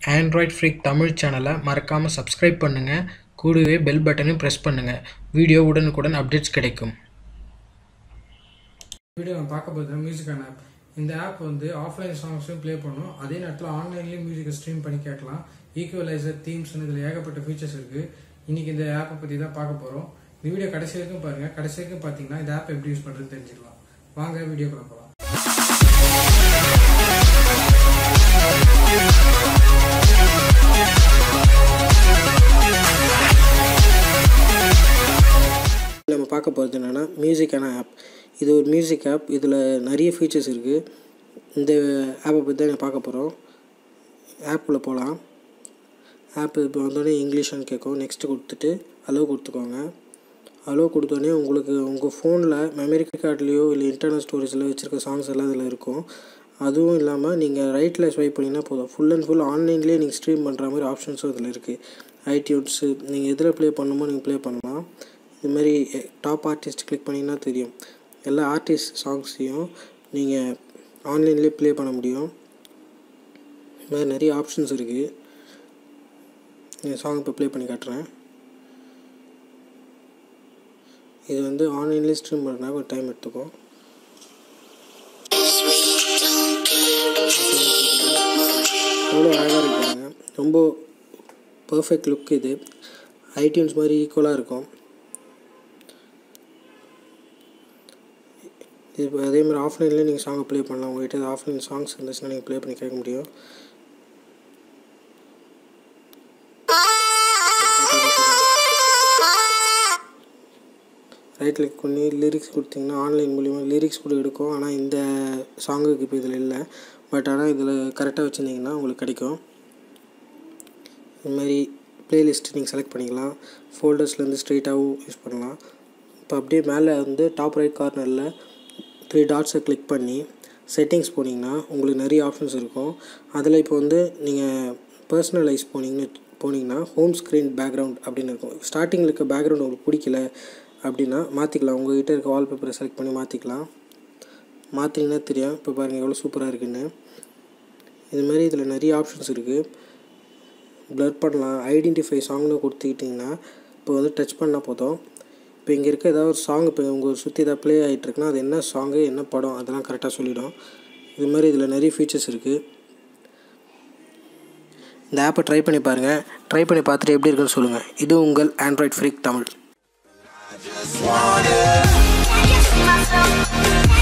Android freak Tamil சேனலை மறக்காமல் subscribe பண்ணுங்கள் கூடவே பெல் பட்டனையும் ப்ரெஸ் பண்ணுங்கள் வீடியோ உடனுக்குடன் அப்டேட்ஸ் கிடைக்கும் வீடியோ நம்ம பார்க்க போகிறது மியூசிக்கான ஆப் இந்த ஆப் வந்து ஆஃப்லைன் சாங்ஸையும் ப்ளே பண்ணும் அதே நேரத்தில் ஆன்லைன்லேயும் மியூசிக்கை ஸ்ட்ரீம் பண்ணி கேட்கலாம் ஈக்குவலைசர் தீம்ஸ் இதில் ஏகப்பட்ட ஃபீச்சர்ஸ் இருக்குது இன்னைக்கு இந்த ஆப்பை பற்றி தான் பார்க்க போகிறோம் இந்த வீடியோ கடைசி வரைக்கும் பாருங்கள் கடைசி வரைக்கும் பார்த்தீங்கன்னா இந்த ஆப் எப்படி யூஸ் பண்ணுறது தெரிஞ்சுக்கலாம் வாங்க வீடியோக்குள்ள போகலாம் நம்ம பார்க்க போகிறது என்னென்னா மியூசிக்கான ஆப் இது ஒரு மியூசிக் ஆப் இதில் நிறைய ஃபீச்சர்ஸ் இருக்குது இந்த ஆப்பை பற்றி தான் பார்க்க போகிறோம் ஆப்புக்குள்ளே போகலாம் ஆப் இப்போ வந்தோடனே இங்கிலீஷ்னு கேட்கும் நெக்ஸ்ட்டு கொடுத்துட்டு அலோ கொடுத்துக்கோங்க அலோ கொடுத்தோடனே உங்களுக்கு உங்கள் ஃபோனில் மெமரி கார்ட்லேயோ இல்லை இன்டர்னல் ஸ்டோரேஜில் வச்சுருக்க சாங்ஸ் எல்லாம் இதில் இருக்கும் அதுவும் இல்லாமல் நீங்கள் ரைட்டில் ஸ்வைப் பண்ணிங்கன்னா போதும் ஃபுல் அண்ட் ஃபுல் ஆன்லைன்லேயே நீங்கள் ஸ்ட்ரீம் பண்ணுற மாதிரி ஆப்ஷன்ஸும் இதில் இருக்குது ஐடியூன்ஸு நீங்கள் எதில் ப்ளே பண்ணணுமோ நீங்கள் ப்ளே பண்ணலாம் இதுமாரி டாப் ஆர்டிஸ்ட் கிளிக் பண்ணிங்கன்னா தெரியும் எல்லா ஆர்டிஸ்ட் சாங்ஸையும் நீங்கள் ஆன்லைன்லேயே ப்ளே பண்ண முடியும் இது மாதிரி நிறைய ஆப்ஷன்ஸ் இருக்குது இந்த சாங் இப்போ ப்ளே பண்ணி காட்டுறேன் இது வந்து ஆன்லைன்லேயே ஸ்ட்ரீம் பண்ணுறதுனா கொஞ்சம் டைம் எடுத்துக்கும் எவ்வளோ அழகாக இருக்காங்க ரொம்ப பர்ஃபெக்ட் லுக் இது ஐடியூன்ஸ் மாதிரி ஈக்குவலாக இருக்கும் இது அதே மாதிரி ஆஃப்லைன்லேயே நீங்கள் சாங்கை ப்ளே பண்ணலாம் உங்கள்கிட்ட ஆஃப்லைன் சாங்ஸ் இருந்துச்சுன்னா நீங்கள் ப்ளே பண்ணி கேட்க முடியும் ரைட் கிளிக் பண்ணி லிரிக்ஸ் கொடுத்தீங்கன்னா ஆன்லைன் மூலிமா லிரிக்ஸ் கூட எடுக்கும் ஆனால் இந்த சாங்குக்கு இப்போ இதில் இல்லை பட் ஆனால் இதில் கரெக்டாக வச்சுருந்தீங்கன்னா உங்களுக்கு கிடைக்கும் இதுமாரி ப்ளேலிஸ்ட் நீங்கள் செலக்ட் பண்ணிக்கலாம் ஃபோல்டர்ஸ்லேருந்து ஸ்ட்ரெயிட்டாகவும் யூஸ் பண்ணலாம் இப்போ அப்படியே மேலே வந்து டாப் ரைட் கார்னரில் த்ரீ டாட்ஸை கிளிக் பண்ணி செட்டிங்ஸ் போனீங்கன்னா உங்களுக்கு நிறைய ஆப்ஷன்ஸ் இருக்கும் அதில் இப்போ வந்து நீங்கள் பர்சனலைஸ் போனீங்கன்னு போனீங்கன்னா ஹோம் ஸ்க்ரீன் பேக்ரவுண்ட் அப்படின்னு இருக்கும் ஸ்டார்டிங்கில் இருக்க பேக்ரவுண்ட் உங்களுக்கு பிடிக்கல அப்படின்னா மாற்றிக்கலாம் உங்கள்கிட்ட இருக்க வால்பேப்பரை செலக்ட் பண்ணி மாற்றிக்கலாம் மாற்றிங்கன்னா தெரியும் இப்போ பாருங்கள் எவ்வளோ சூப்பராக இருக்குன்னு இதுமாரி இதில் நிறைய ஆப்ஷன்ஸ் இருக்குது ப்ளர் பண்ணலாம் ஐடென்டிஃபை சாங்னு கொடுத்துக்கிட்டிங்கன்னா இப்போ வந்து டச் பண்ணால் போதும் இப்போ இங்கே இருக்க ஏதாவது ஒரு சாங் இப்போ உங்கள் சுற்றி ஏதாவது ப்ளே ஆகிட்டுருக்குன்னா அது என்ன சாங்கு என்ன படம் அதெல்லாம் கரெக்டாக சொல்லிடும் இது மாதிரி இதில் நிறைய ஃபீச்சர்ஸ் இருக்குது இந்த ஆப்பை ட்ரை பண்ணி பாருங்கள் ட்ரை பண்ணி பார்த்துட்டு எப்படி இருக்குன்னு சொல்லுங்கள் இது உங்கள் Android freak Tamil I just wanna. I just myself.